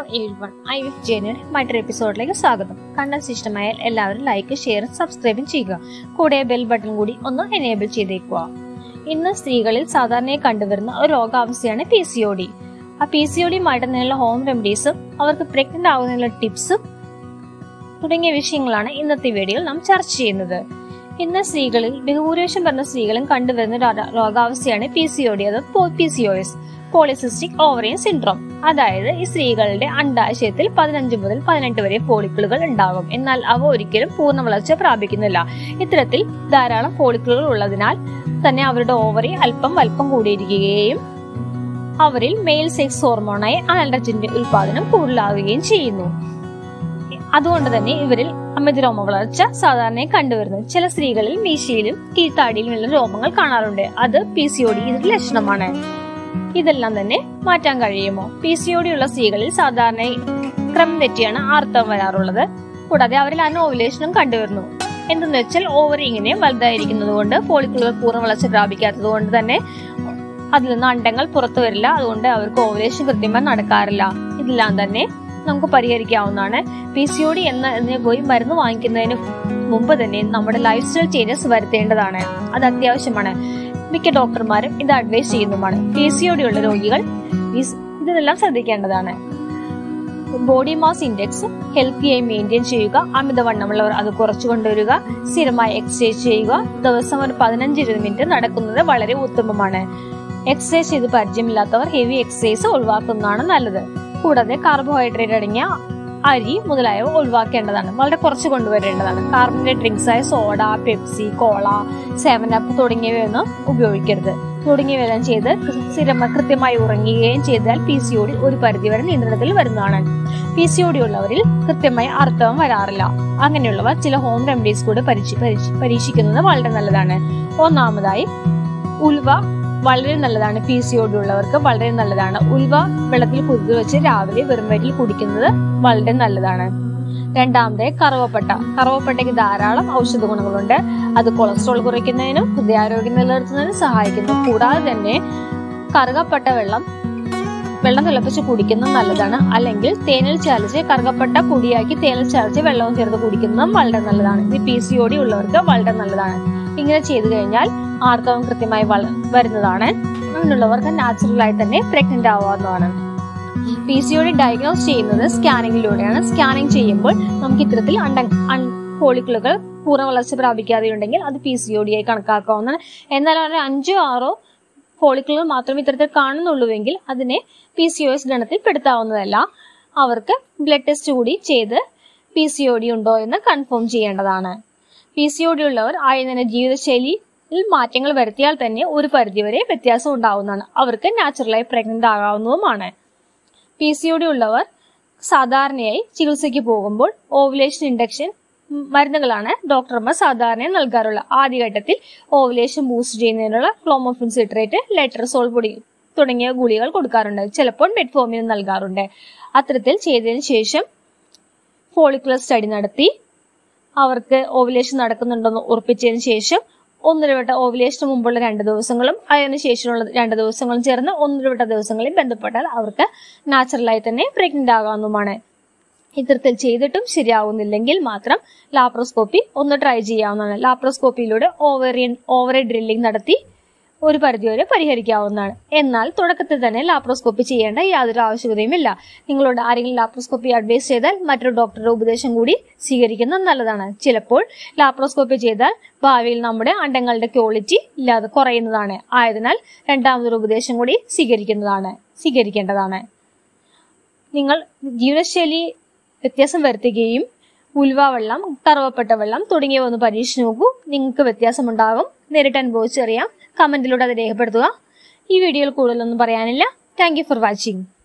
every everyone I വിഫ് ജേനയുടെ മറ്റൊരു എപ്പിസോഡിലേക്ക് സ്വാഗതം കണ്ടന്റ് ഇഷ്ടമായാൽ എല്ലാവരും ലൈക്ക് ഷെയറും സബ്സ്ക്രൈബും ചെയ്യുക കൂടെ ബെൽ ബട്ടൺ കൂടി ഒന്ന് എനേബിൾ ചെയ്തേക്കുക ഇന്ന് സ്ത്രീകളിൽ സാധാരണയായി കണ്ടുവരുന്ന ഒരു രോഗാവസ്ഥയാണ് പി സി ഒ ഡി ആ പി സി ഒ ഡി മാറ്റുന്നതിനുള്ള ഹോം റെമഡീസും അവർക്ക് പ്രഗ്നന്റ് ആകുന്നതിനുള്ള ടിപ്സും തുടങ്ങിയ വിഷയങ്ങളാണ് ഇന്നത്തെ വീഡിയോയിൽ നാം ചർച്ച ചെയ്യുന്നത് ഇന്ന് സ്ത്രീകളിൽ ബഹുഭൂരിപക്ഷം പറഞ്ഞ സ്ത്രീകളും കണ്ടുവരുന്ന രോഗ- രോഗാവസ്ഥയാണ് പി സി ഒ ഡി അഥവാ P C O S polycystic ovarian syndrome അതായത് ഈ സ്ത്രീകളുടെ അണ്ടാശയത്തിൽ പതിനഞ്ച് മുതൽ പതിനെട്ട് വരെ ഫോളിക്കിളുകൾ ഉണ്ടാകും എന്നാൽ അവ ഒരിക്കലും പൂർണ്ണ വളർച്ച പ്രാപിക്കുന്നില്ല ഇത്തരത്തിൽ ധാരാളം ഫോളിക്കിളുകൾ ഉള്ളതിനാൽ തന്നെ അവരുടെ ഓവറി അല്പം വലുപ്പം കൂടിയിരിക്കുകയും അവരിൽ മെയിൽ സെക്സ് ഹോർമോണായ ആൻഡ്രജന്റെ ഉൽപാദനം കൂടുതലാവുകയും ചെയ്യുന്നു അതുകൊണ്ട് തന്നെ ഇവരിൽ അമിതരോമ വളർച്ച സാധാരണയായി കണ്ടുവരുന്നു ചില സ്ത്രീകളിൽ മീശയിലും കീഴ്ത്താടിയിലുമുള്ള രോമങ്ങൾ കാണാറുണ്ട് അത് പി സി ഒ ഡി ഇതിന്റെ ലക്ഷണമാണ് ഇതെല്ലാം തന്നെ മാറ്റാൻ കഴിയുമോ പി സി ഒ ഡി ഉള്ള സ്ത്രീകളിൽ സാധാരണയായി ക്രമം തെറ്റിയാണ് ആർത്തവം വരാറുള്ളത് കൂടാതെ അവരിൽ അനോവുലേഷനും കണ്ടുവരുന്നു എന്തെന്ന് വെച്ചാൽ ഓവർ ഇങ്ങനെ വലുതായിരിക്കുന്നത് കൊണ്ട് ഫോളിക്കുളുകൾ പൂർണ്ണ വളർച്ച പ്രാപിക്കാത്തത് കൊണ്ട് തന്നെ അതിൽ നിന്ന് അണ്ടങ്ങൾ പുറത്തു വരില്ല അതുകൊണ്ട് അവർക്ക് ഓവലേഷൻ കൃത്യമായി നടക്കാറില്ല ഇതെല്ലാം തന്നെ നമുക്ക് പരിഹരിക്കാവുന്നതാണ് പി സി ഒ ഡി എന്ന എന്നതിനെ പോയി മരുന്ന് വാങ്ങിക്കുന്നതിന് മുമ്പ് തന്നെ നമ്മുടെ ലൈഫ് സ്റ്റൈൽ ചേഞ്ചസ് വരുത്തേണ്ടതാണ് അത് അത്യാവശ്യമാണ് മിക്ക ഡോക്ടർമാരും ഇത് അഡ്വൈസ് ചെയ്യുന്നതുമാണ് പി സി ഒ ഡി ഉള്ള രോഗികൾ ഈ- ഇതെല്ലാം ശ്രദ്ധിക്കേണ്ടതാണ് ബോഡി മാസ് ഇൻഡെക്സ് ഹെൽത്തിയായി മെയിൻറ്റെയിൻ ചെയ്യുക അമിതവണ്ണമുള്ളവർ അത് കുറച്ചു കൊണ്ടുവരിക സ്ഥിരമായി എക്സസൈസ് ചെയ്യുക ദിവസം ഒരു പതിനഞ്ച് ഇരുപത് മിനിറ്റ് നടക്കുന്നത് വളരെ ഉത്തമമാണ് എക്സസൈസ് ചെയ്ത് പരിചയമില്ലാത്തവർ ഹെവി എക്സസൈസ് ഒഴിവാക്കുന്നതാണ് നല്ലത് കൂടാതെ കാർബോഹൈഡ്രേറ്റ് അടങ്ങിയ അരി മുതലായവ ഒഴിവാക്കേണ്ടതാണ് വളരെ കുറച്ച് കൊണ്ടുവരേണ്ടതാണ് കാർബണേറ്റ് ഡ്രിങ്ക്സ് ആയ soda Pepsi cola seven up തുടങ്ങിയവയൊന്നും ഉപയോഗിക്കരുത് തുടങ്ങിയവയെല്ലാം ചെയ്ത് സ്ഥിരമായി കൃത്യമായി ഉറങ്ങുകയും ചെയ്താൽ പി സി ഒ ഡി ഒരു പരിധിവരെ നിയന്ത്രണത്തിൽ വരുന്നതാണ് പി സി ഒ ഡി ഉള്ളവരിൽ കൃത്യമായി അർത്ഥം വരാറില്ല അങ്ങനെയുള്ളവർ ചില ഹോം റെമഡീസ് കൂടെ പരീക്ഷ- പരീക്ഷ- പരീക്ഷിക്കുന്നത് വളരെ നല്ലതാണ് ഒന്നാമതായി ഉൽവ വളരെ നല്ലതാണ് പി സി ഒ ഡി ഉള്ളവർക്ക് വളരെ നല്ലതാണ് ഉൽവ വെള്ളത്തിൽ കുതിർത്ത് വെച്ച് രാവിലെ വെറും വയറ്റിൽ കുടിക്കുന്നത് വളരെ നല്ലതാണ് രണ്ടാമത് കറുവപ്പട്ട കറുവപ്പട്ടയ്ക്ക് ധാരാളം ഔഷധ ഗുണങ്ങളുണ്ട് അത് കൊളസ്ട്രോൾ കുറയ്ക്കുന്നതിനും ഹൃദയാരോഗ്യം നിലനിർത്തുന്നതിനും സഹായിക്കുന്നു കൂടാതെ തന്നെ കറുകപ്പട്ട വെള്ളം വെള്ളം തിളപ്പിച്ച് കുടിക്കുന്നത് നല്ലതാണ് അല്ലെങ്കിൽ തേനിൽ ചാലിച്ച് കറുകപ്പട്ട പൊടിയാക്കി തേനിൽ ചാലിച്ച് വെള്ളവും ചേർത്ത് കുടിക്കുന്നതും വളരെ നല്ലതാണ് ഇത് പി സി ഒ ഡി ഉള്ളവർക്ക് വളരെ നല്ലതാണ് ഇങ്ങനെ ചെയ്തു കഴിഞ്ഞാൽ ആർത്തവം കൃത്യമായി വള- വരുന്നതാണ് അങ്ങനെയുള്ളവർക്ക് നാച്ചുറലായി തന്നെ പ്രഗ്നന്റ് ആവാവുന്നതാണ് P C O D diagnose ചെയ്യുന്നത് സ്കാനിങ്ങിലൂടെയാണ് സ്കാനിങ് ചെയ്യുമ്പോൾ നമുക്ക് ഇത്തരത്തിൽ അണ്ട ഫോളിക്കിളുകൾ പൂർണ്ണ വളർച്ച പ്രാപിക്കാതെ ഉണ്ടെങ്കിൽ അത് പി സി ഒ ഡി ആയി കണക്കാക്കാവുന്നതാണ് എന്നാൽ ഒരു അഞ്ചോ ആറോ ഫോളിക്കിളുകൾ മാത്രമേ ഇത്തരത്തിൽ കാണുന്നുള്ളൂവെങ്കിൽ അതിനെ പി സി ഒ എസ് ഗണത്തിൽ പെടുത്താവുന്നതല്ല അവർക്ക് ബ്ലഡ് ടെസ്റ്റ് കൂടി ചെയ്ത് പി സി ഒ ഡി ഉണ്ടോ എന്ന് കൺഫേം ചെയ്യേണ്ടതാണ് പി സി ഒ ഡി ഉള്ളവർ ആയതിനെ ജീവിതശൈലിയിൽ മാറ്റങ്ങൾ വരുത്തിയാൽ തന്നെ ഒരു പരിധിവരെ വ്യത്യാസം ഉണ്ടാവുന്നതാണ് അവർക്ക് നാച്ചുറലായി പ്രഗ്നന്റ് ആകാവുന്നതുമാണ് പി സി ഒ ഡി ഉള്ളവർ സാധാരണയായി ചികിത്സയ്ക്ക് പോകുമ്പോൾ ഓവുലേഷൻ ഇൻഡക്ഷൻ മരുന്നുകളാണ് ഡോക്ടർമാർ സാധാരണയായി നൽകാറുള്ളത് ആദ്യഘട്ടത്തിൽ ഓവുലേഷൻ ബൂസ്റ്റ് ചെയ്യുന്നതിനുള്ള ക്ലോമോഫിൻ സിട്രേറ്റ് ലെറ്റർസോൾ പൊടി തുടങ്ങിയ ഗുളികൾ കൊടുക്കാറുണ്ട് ചിലപ്പോൾ മെറ്റ്ഫോമിൻ നൽകാറുണ്ട് അത്തരത്തിൽ ചെയ്തതിനു ശേഷം ഫോളിക്കുലർ സ്റ്റഡി നടത്തി അവർക്ക് ഓവുലേഷൻ നടക്കുന്നുണ്ടെന്ന് ഉറപ്പിച്ചതിന് ശേഷം ഒന്നിടവിട്ട ഓവുലേഷന് മുമ്പുള്ള രണ്ട് ദിവസങ്ങളും അതിന് ശേഷമുള്ള രണ്ട് ദിവസങ്ങളും ചേർന്ന് ഒന്നിടവിട്ട ദിവസങ്ങളിൽ ബന്ധപ്പെട്ടാൽ അവർക്ക് നാച്ചുറലായി തന്നെ പ്രഗ്നന്റ് ആകാവുന്നതുമാണ് ഇത്തരത്തിൽ ചെയ്തിട്ടും ശരിയാവുന്നില്ലെങ്കിൽ മാത്രം ലാപ്രോസ്കോപ്പി ഒന്ന് ട്രൈ ചെയ്യാവുന്നതാണ് ലാപ്രോസ്കോപ്പിയിലൂടെ ഓവറിയൻ ഓവറി ഡ്രില്ലിംഗ് നടത്തി ഒരു പരിധിവരെ പരിഹരിക്കാവുന്നതാണ് എന്നാൽ തുടക്കത്തിൽ തന്നെ ലാപ്രോസ്കോപ്പി ചെയ്യേണ്ട യാതൊരു ആവശ്യകതയുമില്ല നിങ്ങളോട് ആരെങ്കിലും ലാപ്രോസ്കോപ്പി അഡ്വൈസ് ചെയ്താൽ മറ്റൊരു ഡോക്ടറുടെ ഉപദേശം കൂടി സ്വീകരിക്കുന്നത് നല്ലതാണ് ചിലപ്പോൾ ലാപ്രോസ്കോപ്പി ചെയ്താൽ ഭാവിയിൽ നമ്മുടെ അണ്ടങ്ങളുടെ ക്വാളിറ്റി ഇല്ലാതെ കുറയുന്നതാണ് ആയതിനാൽ രണ്ടാമതൊരു ഉപദേശം കൂടി സ്വീകരിക്കുന്നതാണ് സ്വീകരിക്കേണ്ടതാണ് നിങ്ങൾ ജീവിതശൈലി വ്യത്യാസം വരുത്തുകയും ഉൽവ വെള്ളം കറുവപ്പെട്ട വെള്ളം തുടങ്ങിയവ ഒന്ന് പരീക്ഷിച്ച് നോക്കൂ നിങ്ങൾക്ക് വ്യത്യാസമുണ്ടാകും നേരിട്ട് അനുഭവിച്ചറിയാം കമന്റിലൂടെ അത് രേഖപ്പെടുത്തുക ഈ വീഡിയോയിൽ കൂടുതലൊന്നും പറയാനില്ല താങ്ക് യു ഫോർ വാച്ചിങ്